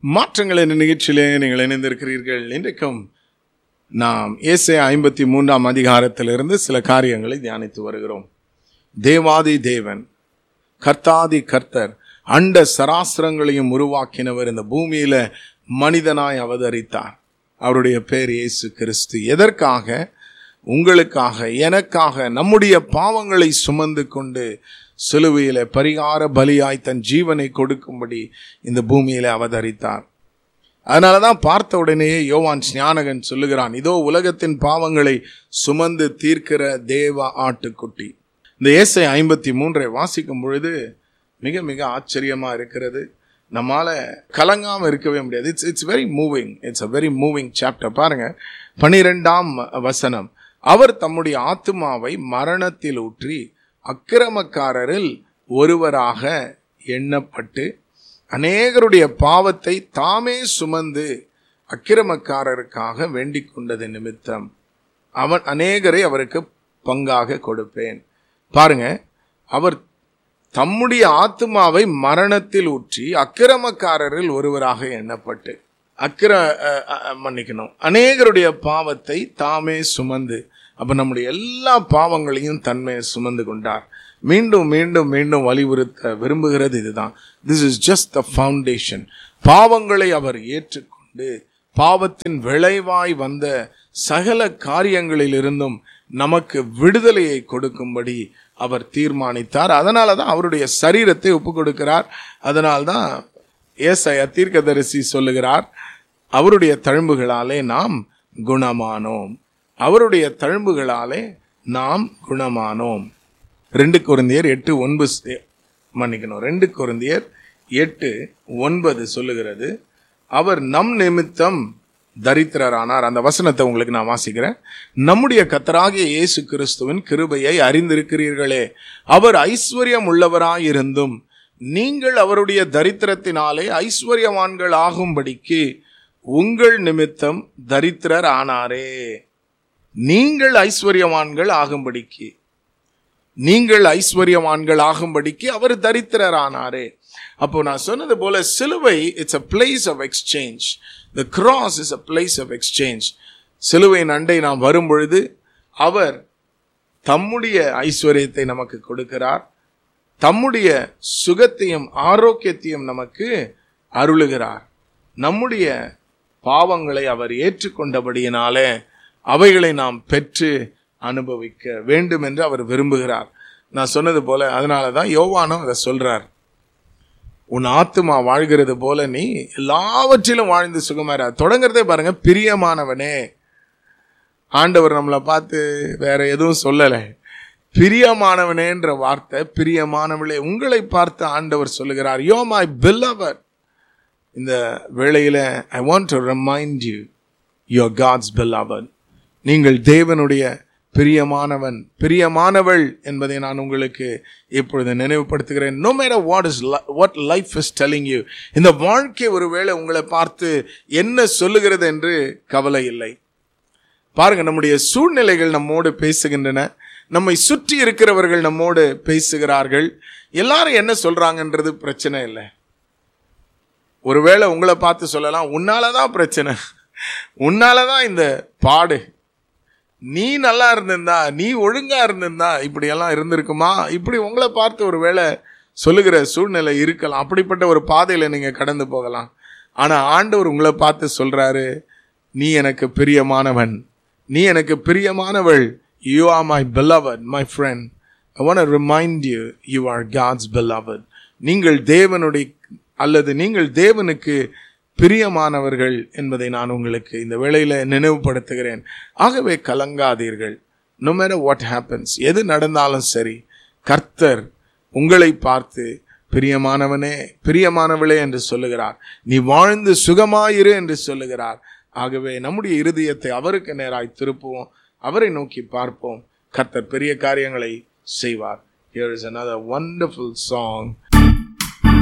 மாற்றங்கள் என்ற நிகழ்ச்சியிலே நீங்கள் இணைந்திருக்கிறீர்கள் இன்றைக்கும் நாம் ஏசே ஐம்பத்தி மூன்றாம் அதிகாரத்திலிருந்து சில காரியங்களை தியானித்து வருகிறோம் தேவாதி தேவன் கர்த்தாதி கர்த்தர் அண்ட சராசரங்களையும் உருவாக்கினவர் இந்த பூமியில மனிதனாய் அவதரித்தார் அவருடைய பேர் இயேசு கிறிஸ்து எதற்காக உங்களுக்காக எனக்காக நம்முடைய பாவங்களை சுமந்து கொண்டு சிலுவையில பரிகார பலியாய் தன் ஜீவனை கொடுக்கும்படி இந்த பூமியில அவதரித்தார் அதனாலதான் பார்த்த உடனேயே யோவான் ஞானகன் சொல்லுகிறான் இதோ உலகத்தின் பாவங்களை சுமந்து தீர்க்கிற தேவ ஆட்டுக்குட்டி இந்த ஏசை ஐம்பத்தி மூன்றை வாசிக்கும் பொழுது மிக மிக ஆச்சரியமா இருக்கிறது நம்மால கலங்காம இருக்கவே முடியாது it's it's very moving it's a very moving chapter பாருங்க பனிரெண்டாம் வசனம் அவர் தம்முடைய ஆத்துமாவை மரணத்தில் ஊற்றி அக்கிரமக்காரரில் ஒருவராக எண்ணப்பட்டு அநேகருடைய பாவத்தை தாமே சுமந்து அக்கிரமக்காரருக்காக வேண்டிக் கொண்டது நிமித்தம் அவன் அநேகரை அவருக்கு பங்காக கொடுப்பேன் பாருங்க அவர் தம்முடைய ஆத்மாவை மரணத்தில் ஊற்றி அக்கிரமக்காரரில் ஒருவராக எண்ணப்பட்டு அக்கிர அஹ், அஹ், மன்னிக்கணும் அநேகருடைய பாவத்தை தாமே சுமந்து அப்ப நம்முடைய எல்லா பாவங்களையும் தன்மை சுமந்து கொண்டார் மீண்டும் மீண்டும் மீண்டும் வலியுறுத்த விரும்புகிறது இதுதான் this is just the foundation பாவங்களை அவர் ஏற்றுக்கொண்டு பாவத்தின் விளைவாய் வந்த சகல காரியங்களிலிருந்தும் நமக்கு விடுதலையை கொடுக்கும்படி அவர் தீர்மானித்தார் அதனால தான் அவருடைய சரீரத்தை ஒப்பு கொடுக்கிறார் அதனால்தான் ஏசாயா தீர்க்கதரிசி சொல்லுகிறார் அவருடைய தழும்புகளாலே நாம் குணமானோம் அவருடைய தழும்புகளாலே நாம் குணமானோம் ரெண்டு குருந்தியர் எட்டு ஒன்பது மன்னிக்கணும் ரெண்டு குருந்தியர் எட்டு ஒன்பது சொல்லுகிறது அவர் நம் நிமித்தம் தரித்திரரானார் அந்த வசனத்தை உங்களுக்கு நான் வாசிக்கிறேன் நம்முடைய கத்தராகிய இயேசு கிறிஸ்துவின் கிருபையை அறிந்திருக்கிறீர்களே அவர் ஐஸ்வர்யம் உள்ளவராயிருந்தும் நீங்கள் அவருடைய தரித்திரத்தினாலே ஐஸ்வர்யவான்கள் ஆகும்படிக்கு உங்கள் நிமித்தம் தரித்திரர் ஆனாரே நீங்கள் ஐஸ்வர்யவான்கள் ஆகும்படிக்கு நீங்கள் ஐஸ்வர்யவான்கள் ஆகும்படிக்கு அவர் தரித்திரரானாரே அப்போ நான் சொன்னது போல சிலுவை it's a place of exchange the cross is a place of exchange சிலுவையின் அண்டை நாம் வரும் பொழுது அவர் தம்முடைய ஐஸ்வர்யத்தை நமக்கு கொடுக்கிறார் தம்முடைய சுகத்தையும் ஆரோக்கியத்தையும் நமக்கு அருளுகிறார் நம்முடைய பாவங்களை அவர் ஏற்றுக்கொண்டபடியினாலே அவைகளை நாம் பெற்று அனுபவிக்க வேண்டும் என்று அவர் விரும்புகிறார் நான் சொன்னது போல அதனால தான் யோவானும் அதை சொல்றார் உன் ஆத்துமா வாழ்கிறது போல நீ எல்லாவற்றிலும் வாழ்ந்து சுகமாரா தொடங்குறதே பாருங்க பிரியமானவனே ஆண்டவர் நம்மளை பார்த்து வேற எதுவும் சொல்லலை பிரியமானவனேன்ற வார்த்தை பிரியமானவளே உங்களை பார்த்து ஆண்டவர் சொல்லுகிறார் யோ மை பில்லவர் இந்த வேளையில I want to remind you your God's beloved நீங்கள் தேவனுடைய பிரியமானவன் பிரியமானவள் என்பதை நான் உங்களுக்கு இப்பொழுது நினைவுபடுத்துகிறேன் no matter what is what life is telling you இந்த வாழ்க்கை ஒருவேளை உங்களை பார்த்து என்ன சொல்லுகிறது என்று கவலை இல்லை பாருங்க நம்முடைய சூழ்நிலைகள் நம்மோடு பேசுகின்றன நம்மை சுற்றி இருக்கிறவர்கள் நம்மோடு பேசுகிறார்கள் எல்லாரும் என்ன சொல்றாங்கன்றது பிரச்சனை இல்லை ஒருவேளை உங்களை பார்த்து சொல்லலாம் உன்னாலதான் பிரச்சனை உன்னாலதான் இந்த பாடு நீ நல்லா இருந்திருந்தா நீ ஒழுங்கா இருந்திருந்தா இப்படி எல்லாம் இருந்திருக்குமா இப்படி உங்களை பார்த்து ஒரு வேளை சொல்லுகிற சூழ்நிலை இருக்கலாம் அப்படிப்பட்ட ஒரு பாதையில நீங்க கடந்து போகலாம் ஆனா ஆண்டவர் உங்களை பார்த்து சொல்றாரு நீ எனக்கு பிரியமானவன் நீ எனக்கு பிரியமானவள் you are my beloved my friend I want remind you you are God's beloved நீங்கள் தேவனுடைய அல்லது நீங்கள் தேவனுக்கு பிரியமானவர்கள் என்பதை நான் உங்களுக்கு இந்த வேளையில நினைவுபடுத்துகிறேன் ஆகவே கலங்காதீர்கள் நோ மேட்டர் வாட் ஹேப்பன்ஸ் எது நடந்தாலும் சரி கர்த்தர் உங்களை பார்த்து பிரியமானவனே பிரியமானவளே என்று சொல்லுகிறார் நீ வாழ்ந்து சுகமாயிரு என்று சொல்லுகிறார் ஆகவே நம்முடைய இருதயத்தை அவருக்கு நேராய் திருப்புவோம் அவரை நோக்கி பார்ப்போம் கர்த்தர் பெரிய காரியங்களை செய்வார் Here is another wonderful song